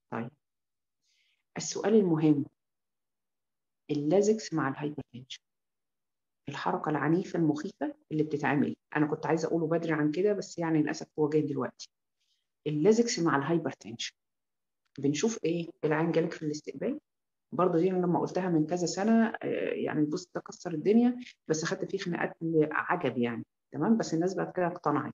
طيب السؤال المهم اللازكس مع الهايبرتنشن الحركة العنيفة المخيفة اللي بتتعمل أنا كنت عايزة أقوله بدري عن كده بس يعني للأسف هو جاي دلوقتي اللازكس مع الهايبرتنشن بنشوف إيه العين جالك في الاستقبال برضه دي أنا لما قلتها من كذا سنة يعني بص ده كسر الدنيا بس أخدت فيه خناقات عجب يعني تمام بس الناس بعد كده اقتنعت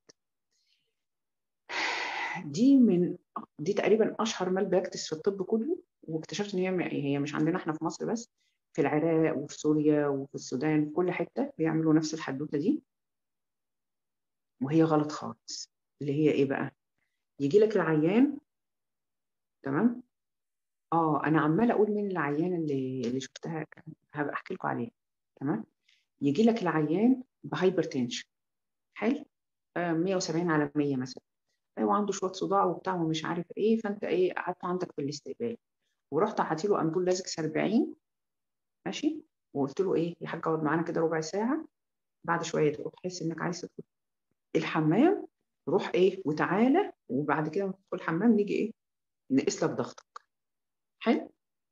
دي من دي تقريبا اشهر مال براكتس في الطب كله واكتشفت ان هي هي مش عندنا احنا في مصر بس في العراق وفي سوريا وفي السودان في كل حته بيعملوا نفس الحدوته دي وهي غلط خالص اللي هي ايه بقى يجي لك العيان تمام اه انا عماله اقول مين العيان اللي اللي شفتها هبقى احكي لكم عليها تمام يجي لك العيان بهايبرتنشن حلو آه 170 على 100 مثلا وعنده شويه صداع وبتاع ومش عارف ايه فانت ايه قعدت عندك في الاستقبال ورحت حاطي له امبول لازكس 40 ماشي وقلت له ايه يا حاج اقعد معانا كده ربع ساعه بعد شويه تروح تحس انك عايز تدخل الحمام روح ايه وتعالى وبعد كده تدخل الحمام نيجي ايه نقيس لك ضغطك حلو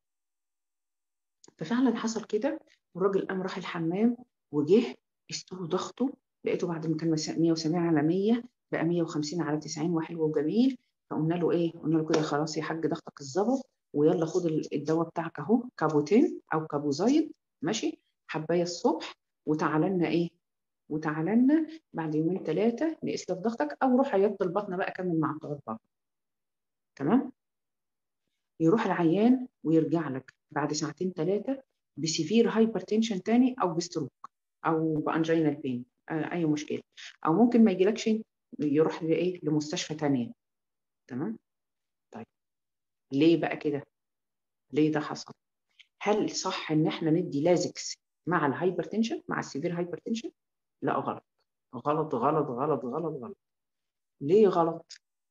ففعلا حصل كده والراجل قام راح الحمام وجه قست له ضغطه لقيته بعد ما كان 170 على 100 بقى 150 على 90 وحلو وجميل فقلنا له ايه قلنا له كده خلاص يا حاج ضغطك اتظبط ويلا خد الدواء بتاعك اهو كابوتين او كابوزايد ماشي حبايه الصبح وتعالى لنا ايه وتعالى لنا بعد يومين ثلاثه نقيس لك ضغطك او روح عياده البطن بقى كمل مع بتوع البطن تمام يروح العيان ويرجع لك بعد ساعتين ثلاثه بسيفير هايبرتنشن تاني او بستروك او بانجينال بين آه اي مشكله او ممكن ما يجيلكش يروح لايه لمستشفى تانية تمام طيب ليه بقى كده ليه ده حصل هل صح ان احنا ندي لازكس مع الهايبرتنشن مع السيفير هايبرتنشن لا غلط غلط غلط غلط غلط غلط ليه غلط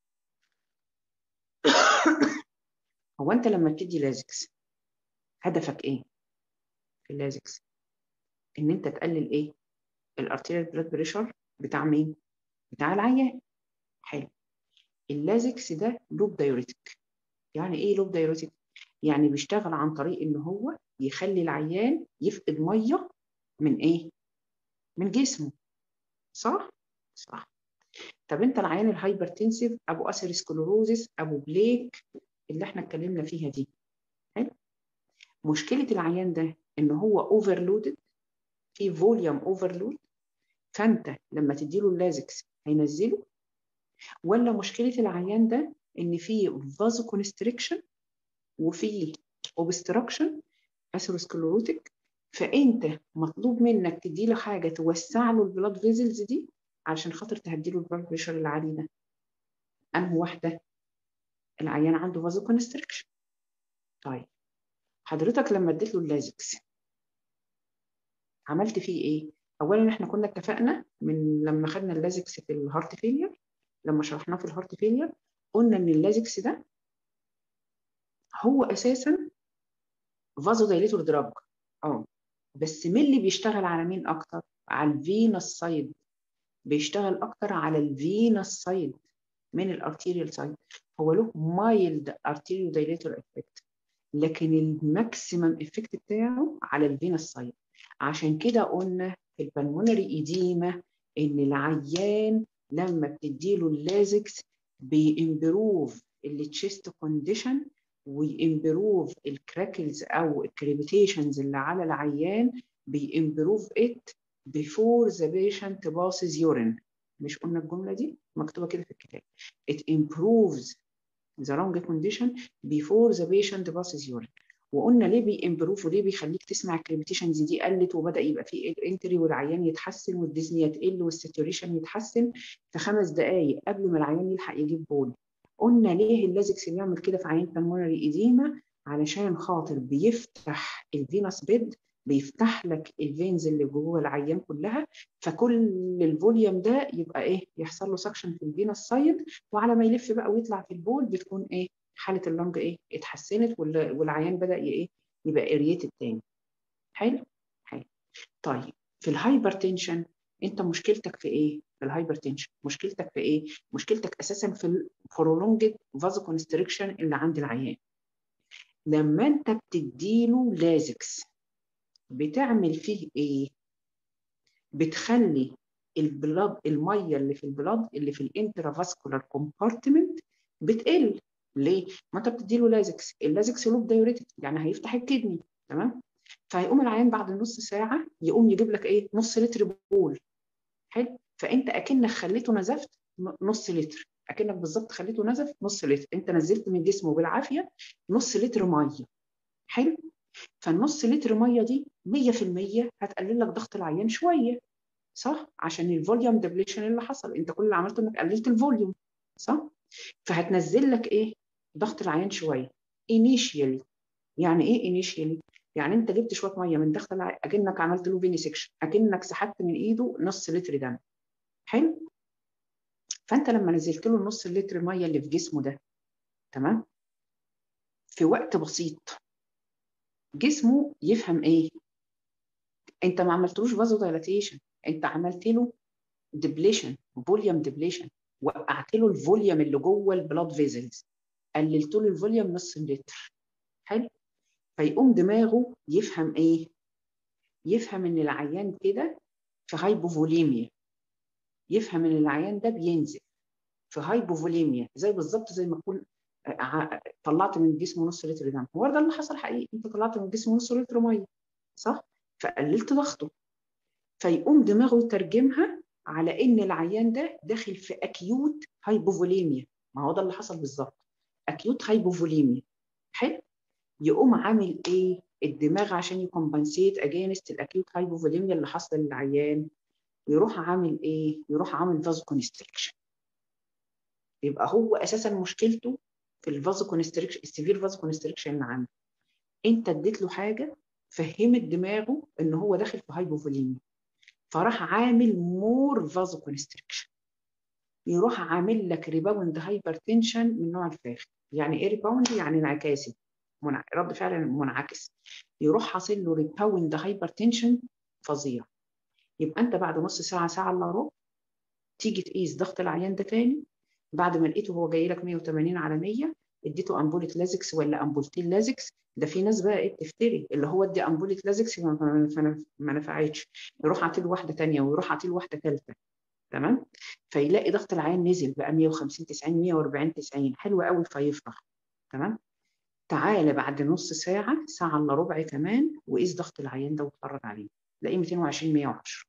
هو انت لما بتدي لازكس هدفك ايه في اللازكس ان انت تقلل ايه الارتيريال بلاد بريشر بتاع مين بتاع العيان حلو اللازكس ده لوب دايوريتك يعني ايه لوب دايوريتك يعني بيشتغل عن طريق ان هو يخلي العيان يفقد ميه من ايه من جسمه صح صح طب انت العيان الهايبرتنسيف ابو اثيروسكلوروزس ابو بليك اللي احنا اتكلمنا فيها دي حلو مشكله العيان ده ان هو اوفرلودد في فوليوم اوفرلود فانت لما تديله اللازكس هينزله ولا مشكله العيان ده ان في فازو كونستريكشن وفي اوبستراكشن اثيروسكلوروتيك فانت مطلوب منك تدي له حاجه توسع له البلاد فيزلز دي عشان خاطر تهدي له البلاد بريشر العالي ده انهي واحده العيان عنده فازو كونستريكشن طيب حضرتك لما اديت له اللازكس عملت فيه ايه اولا احنا كنا اتفقنا من لما خدنا اللازكس في الهارت فيلير لما شرحناه في الهارت فيلير قلنا ان اللازكس ده هو اساسا فازو دايليتور دراج اه بس مين اللي بيشتغل على مين اكتر على الفينس سايد بيشتغل اكتر على الفينس سايد من الارتيريال سايد هو له مايلد ارتيريو دايليتور افكت لكن الماكسيمم افكت بتاعه على الفينس سايد عشان كده قلنا في البلمونري ايديما ان العيان لما بتديله اللازكس بيمبروف التشيست كونديشن ويمبروف الكراكلز او الكريبيتيشنز اللي على العيان بيمبروف ات before the patient passes urine مش قلنا الجمله دي مكتوبه كده في الكتاب it improves the lung condition before the patient passes urine وقلنا ليه بيمبروف وليه بيخليك تسمع الكريبيتيشنز دي قلت وبدا يبقى في الانتري والعيان يتحسن والديزنيا تقل والساتوريشن يتحسن في خمس دقائق قبل ما العيان يلحق يجيب بول قلنا ليه اللازكس بيعمل كده في عيان بالمونري ايديما علشان خاطر بيفتح الفينس بيد بيفتح لك الفينز اللي جوه العيان كلها فكل الفوليوم ده يبقى ايه يحصل له سكشن في الفينس سايد وعلى ما يلف بقى ويطلع في البول بتكون ايه حاله اللنج ايه اتحسنت والعيان بدا ايه يبقى اريتد تاني حلو حلو طيب في الهايبرتنشن انت مشكلتك في ايه في الهايبرتنشن مشكلتك في ايه مشكلتك اساسا في البرولونجد فازو كونستريكشن اللي عند العيان لما انت بتديله لازكس بتعمل فيه ايه بتخلي البلاد الميه اللي في البلاد اللي في الانترافاسكولار كومبارتمنت بتقل ليه؟ ما انت بتديله لازكس اللازكس لوب دايوريتك يعني هيفتح الكدني تمام فهيقوم العيان بعد نص ساعه يقوم يجيب لك ايه نص لتر بول حلو فانت اكنك خليته نزفت نص لتر اكنك بالظبط خليته نزف نص لتر انت نزلت من جسمه بالعافيه نص لتر ميه حلو فالنص لتر ميه دي 100% هتقلل لك ضغط العيان شويه صح عشان الفوليوم ديبليشن اللي حصل انت كل اللي عملته انك قللت الفوليوم صح فهتنزل لك ايه ضغط العيان شويه انيشيالي يعني ايه انيشيالي يعني انت جبت شويه ميه من داخل العيان اكنك عملت له فيني سكشن اكنك سحبت من ايده نص لتر دم حلو فانت لما نزلت له نص لتر ميه اللي في جسمه ده تمام في وقت بسيط جسمه يفهم ايه انت ما عملتلوش فازو دايلاتيشن انت عملت له ديبليشن فوليوم ديبليشن وقعت له الفوليوم اللي جوه البلاد فيزلز قللت له الفوليوم نص لتر حلو فيقوم دماغه يفهم ايه يفهم ان العيان كده في هايبوفوليميا يفهم ان العيان ده بينزل في هايبوفوليميا زي بالظبط زي ما اكون طلعت من جسمه نص لتر دم هو ده اللي حصل حقيقي انت طلعت من جسمه نص لتر ميه صح فقللت ضغطه فيقوم دماغه يترجمها على ان العيان ده داخل في اكيوت هايبوفوليميا ما هو ده اللي حصل بالظبط اكيوت هايبوفوليميا حلو يقوم عامل ايه الدماغ عشان يكمبنسيت اجينست الاكيوت هايبوفوليميا اللي حصل للعيان يروح عامل ايه يروح عامل فازو كونستريكشن يبقى هو اساسا مشكلته في الفازو كونستريكشن السيفير فازو كونستريكشن اللي عنده انت اديت له حاجه فهمت دماغه ان هو داخل في هايبوفوليميا فراح عامل مور فازو كونستريكشن يروح عامل لك ريباوند هايبرتنشن من نوع الفاخر يعني ايه ريباوند يعني انعكاسي منع... رد فعل منعكس يروح حاصل له ريباوند هايبرتنشن فظيع يبقى انت بعد نص ساعه ساعه الا ربع تيجي تقيس ضغط العيان ده تاني بعد ما لقيته هو جاي لك 180 على 100 اديته امبوله لازكس ولا امبولتين لازكس ده في ناس بقى ايه بتفتري اللي هو ادي امبوله لازكس ما نفعتش يروح عاطيله واحده ثانيه ويروح عاطيله واحده ثالثه تمام فيلاقي ضغط العين نزل بقى 150 90 140 90 حلو قوي فيفرح تمام تعالى بعد نص ساعه ساعه الا ربع كمان وقيس ضغط العيان ده واتفرج عليه تلاقيه 220 110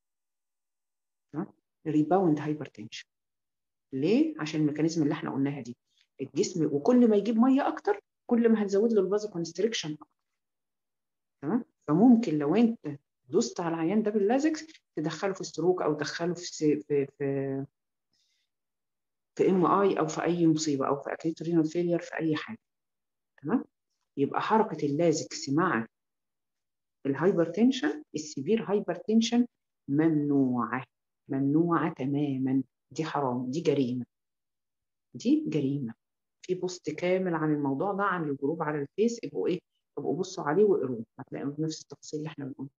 تمام ريباوند هايبرتنشن ليه عشان الميكانيزم اللي احنا قلناها دي الجسم وكل ما يجيب ميه اكتر كل ما هتزود له الفازو كونستريكشن اكتر تمام فممكن لو انت دوست على العيان ده باللازكس تدخله في ستروك او تدخله في في في في ام اي او في اي مصيبه او في اكيوت رينال فيلير في اي حاجه تمام يبقى حركه اللازكس مع الهايبرتنشن السيفير هايبرتنشن ممنوعه ممنوعه تماما دي حرام دي جريمه دي جريمه في بوست كامل عن الموضوع ده عن الجروب على الفيس ابقوا ايه ابقوا بصوا عليه واقروه هتلاقوا نفس التفاصيل اللي احنا بنقول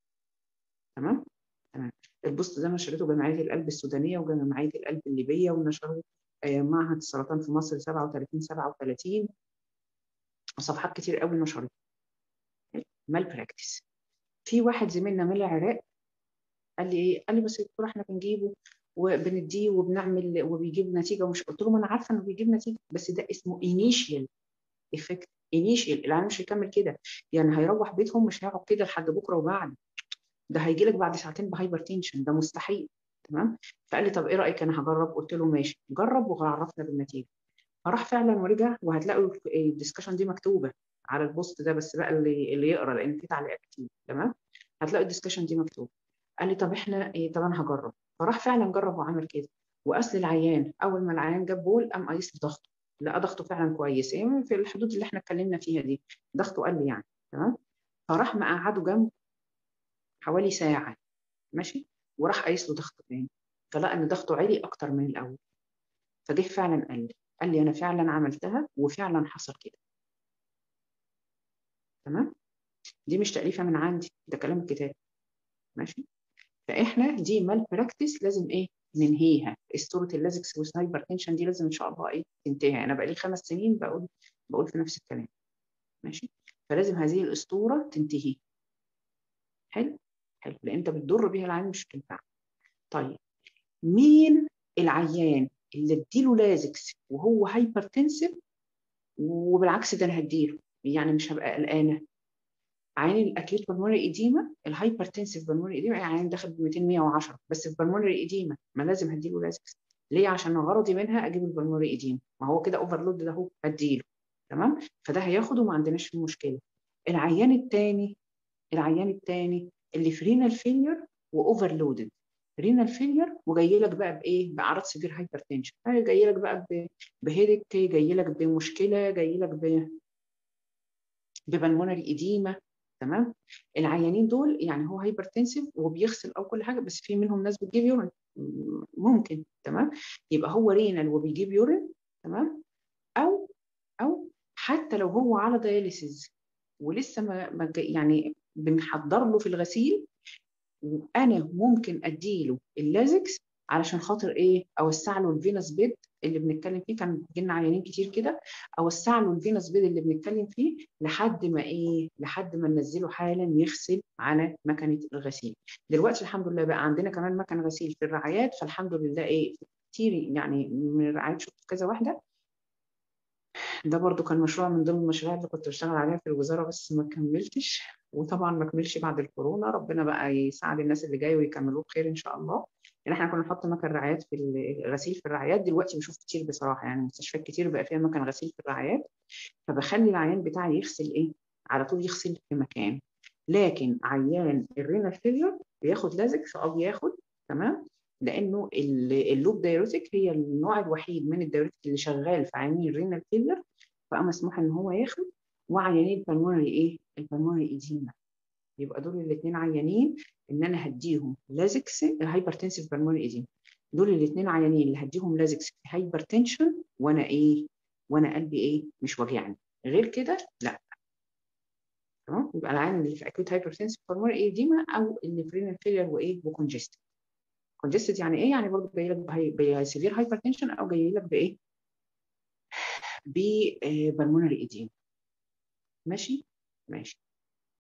تمام تمام البوست ده نشرته جمعيه القلب السودانيه وجمعيه القلب الليبيه ونشره معهد السرطان في مصر 37 37 وصفحات كتير قوي نشرت مال براكتس في واحد زميلنا من العراق قال لي ايه قال لي بس يا دكتور احنا بنجيبه وبنديه وبنعمل وبيجيب نتيجه ومش قلت له ما انا عارفه انه بيجيب نتيجه بس ده اسمه انيشيال افكت انيشيال العيان مش هيكمل كده يعني هيروح بيتهم مش هيقعد كده لحد بكره وبعد ده هيجي لك بعد ساعتين بهايبر تنشن ده مستحيل تمام فقال لي طب ايه رايك انا هجرب قلت له ماشي جرب وعرفنا بالنتيجه فراح فعلا ورجع وهتلاقوا الديسكشن دي مكتوبه على البوست ده بس بقى اللي اللي يقرا لان في تعليقات كتير تمام هتلاقوا الديسكشن دي مكتوبه قال لي طب احنا إيه طب انا هجرب فراح فعلا جرب وعمل كده واصل العيان اول ما العيان جاب بول قام قايس ضغطه لقى ضغطه فعلا كويس يعني في الحدود اللي احنا اتكلمنا فيها دي ضغطه قل يعني تمام فراح مقعده جنبه حوالي ساعه ماشي وراح قايس له ضغطه تاني فلقى ان ضغطه عالي اكتر من الاول فجه فعلا قال لي قال لي انا فعلا عملتها وفعلا حصل كده تمام دي مش تأليفة من عندي ده كلام الكتاب ماشي فاحنا دي مال براكتس لازم ايه ننهيها اسطوره اللازكس والهايبر تنشن دي لازم ان شاء الله ايه تنتهي انا بقى لي خمس سنين بقول بقول في نفس الكلام ماشي فلازم هذه الاسطوره تنتهي حلو حلو لان انت بتضر بيها العين مش بتنفع طيب مين العيان اللي اديله لازكس وهو هايبرتنسيف وبالعكس ده انا هديله يعني مش هبقى قلقانه عين الاكيوت بالمونري ايديما الهايبرتنسيف بالمونري ايديما يعني عين داخل ب 200 110 بس في بالمونري ايديما ما لازم هديله لازكس ليه عشان غرضي منها اجيب البالمونري ايديما ما هو كده اوفرلود ده اهو هديله تمام فده هياخده وما عندناش فيه مشكله العيان الثاني العيان الثاني اللي في رينال فيلير واوفرلودد رينال فيلير وجاي لك بقى بايه؟ باعراض سيفير هايبر تنشن جاي لك بقى بهيدك جاي لك بمشكله جاي لك ب ببلمونري ايديما تمام العيانين دول يعني هو هايبرتنسيف وبيغسل او كل حاجه بس في منهم ناس بتجيب يورين ممكن تمام يبقى هو رينال وبيجيب يورين تمام او او حتى لو هو على دياليسيز ولسه ما يعني بنحضر له في الغسيل وانا ممكن اديله اللازكس علشان خاطر ايه اوسع له الفينس بيد اللي بنتكلم فيه كان جينا عيانين كتير كده اوسع له الفينس بيد اللي بنتكلم فيه لحد ما ايه لحد ما ننزله حالا يغسل على مكنه الغسيل دلوقتي الحمد لله بقى عندنا كمان مكن غسيل في الرعايات فالحمد لله ايه كتير يعني من الرعايات شفت كذا واحده ده برضو كان مشروع من ضمن المشاريع اللي كنت بشتغل عليها في الوزاره بس ما كملتش وطبعا ما كملش بعد الكورونا ربنا بقى يساعد الناس اللي جايه ويكملوه بخير ان شاء الله يعني احنا كنا نحط مكن رعايات في الغسيل في الرعايات دلوقتي بشوف كتير بصراحه يعني مستشفيات كتير بقى فيها مكن غسيل في الرعايات فبخلي العيان بتاعي يغسل ايه على طول يغسل في مكان لكن عيان الرينال فيلير بياخد لازكس او بياخد تمام لانه اللوب دايروتيك هي النوع الوحيد من الدايروتيك اللي شغال في عيانين الرينال فيلير فبقى مسموح ان هو ياخد وعيانين البلمونري ايه البلمونري ايديما يبقى دول الاثنين عيانين ان انا هديهم لازكس هايبرتنسيف بالمونري ايديما دول الاثنين عيانين اللي هديهم لازكس في هايبرتنشن وانا ايه وانا قلبي ايه مش واجعني غير كده لا تمام يبقى العيان اللي في اكيوت هايبرتنسيف بالمونري ايديما او اللي في رينال فيلير وايه وكونجستد كونجستد يعني ايه يعني برضه جاي لك بسيفير هايبرتنشن او جاي لك بايه ببلمونري ايديما ماشي ماشي